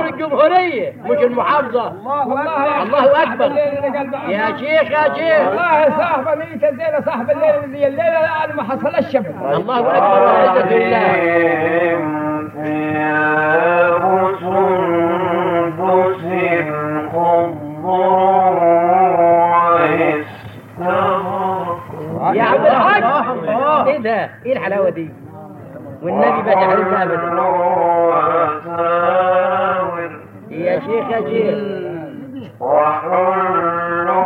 حضور الجمهورية مش المحافظة والله الله أكبر. الليلة قلب يا شيخ يا شيخ والله صاحب ميت الليلة صاحب الليلة زي الليلة لا ما حصلش شبه الله أكبر والعزة لله عليهم ثياب سندس خضر واستبرق يا عبد الحاج ايه ده ايه الحلاوة دي والنبي ما تحرمنا ابدا وأساور يا شيخ يا شيخ وحلوا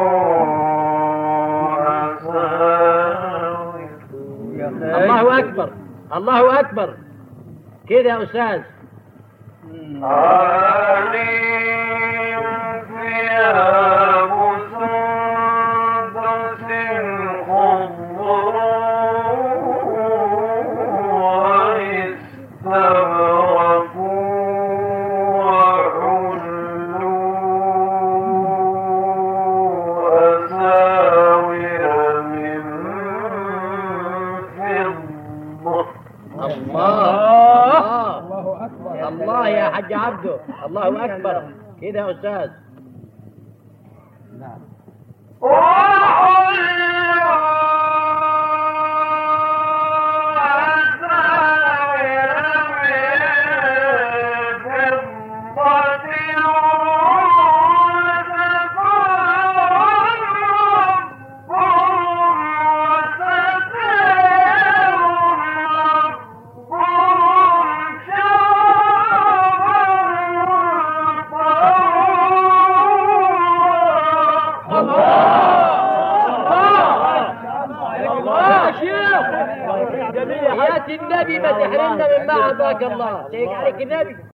أساور الله اكبر الله اكبر كده يا استاذ عليهم ثياب سندس خضر واستبرق وحلوا أساور من فضة الله الله أكبر الله يا حاج عبده الله اكبر كده يا استاذ الله يا شيخ يا النبي ما تحرمنا من ما اعطاك الله سيك عليك النبي